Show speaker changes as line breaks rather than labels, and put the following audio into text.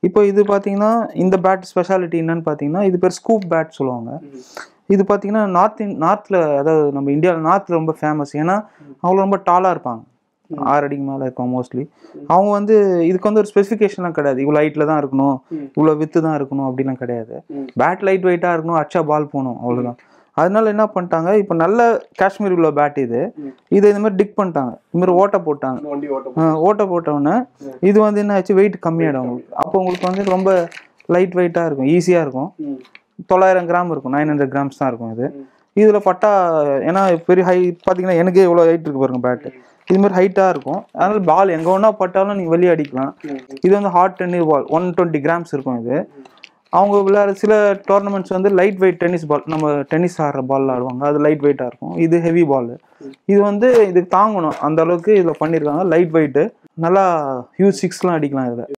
இப்போ இது பார்த்தீங்கன்னா இந்த பேட் ஸ்பெஷாலிட்டி என்னன்னு பார்த்தீங்கன்னா இது பேர் ஸ்கூப் பேட் சொல்லுவாங்க இது பார்த்தீங்கன்னா நார்த் நார்த்தில் அதாவது நம்ம இந்தியாவில் நார்த்தில் ரொம்ப ஃபேமஸ் ஏன்னா அவங்க ரொம்ப டாலாக இருப்பாங்க ஆறு அடிக்கு மேலே இருக்கும் மோஸ்ட்லி அவங்க வந்து இதுக்கு வந்து ஒரு ஸ்பெசிஃபிகேஷன்லாம் கிடையாது இவ்வளோ ஹைட்டில் தான் இருக்கணும் இவ்வளோ வித்து தான் இருக்கணும் அப்படிலாம் கிடையாது பேட் லைட் வெயிட்டாக இருக்கணும் அச்சா பால் போகணும் அவ்வளோதான் அதனால என்ன பண்ணிட்டாங்க இப்போ நல்ல காஷ்மீர் உள்ள பேட் இது இதை இந்த மாதிரி டிக் பண்ணிட்டாங்க இந்த மாதிரி ஓட்டை போட்டாங்க
வண்டி ஓட்டம்
ஆ, ஓட்டை போட்டோன்னே இது வந்து என்ன ஆச்சு வெயிட் கம்மியாயிடும் உங்களுக்கு அப்போ உங்களுக்கு வந்து ரொம்ப லைட் வெயிட்டாக இருக்கும் ஈஸியாக இருக்கும் தொள்ளாயிரம் கிராம் இருக்கும் நைன் ஹண்ட்ரட் கிராம்ஸ் தான் இருக்கும் இது இதில் பட்டா ஏன்னா பெரிய ஹை பார்த்தீங்கன்னா எனக்கே இவ்வளோ ஹைட் இருக்கு பாருங்க பேட்டு இது மாதிரி ஹைட்டாக இருக்கும் அதனால பால் எங்கே ஒன்றா பட்டாலும் நீங்கள் வெளியே அடிக்கலாம் இது வந்து hard tennis ball one twenty grams இருக்கும் இது அவங்க விளையாட சில டோர்னமெண்ட்ஸ் வந்து லைட் வெயிட் டென்னிஸ் பால் நம்ம டென்னிஸ் ஆடுற பால் ஆடுவாங்க அது லைட் வெயிட்டாக இருக்கும் இது ஹெவி பால் இது வந்து இதுக்கு தாங்கணும் அந்த அளவுக்கு இதில் பண்ணியிருக்காங்க லைட் வெயிட்டு நல்லா ஹியூஜ் சிக்ஸ்லாம் அடிக்கலாம் இதில்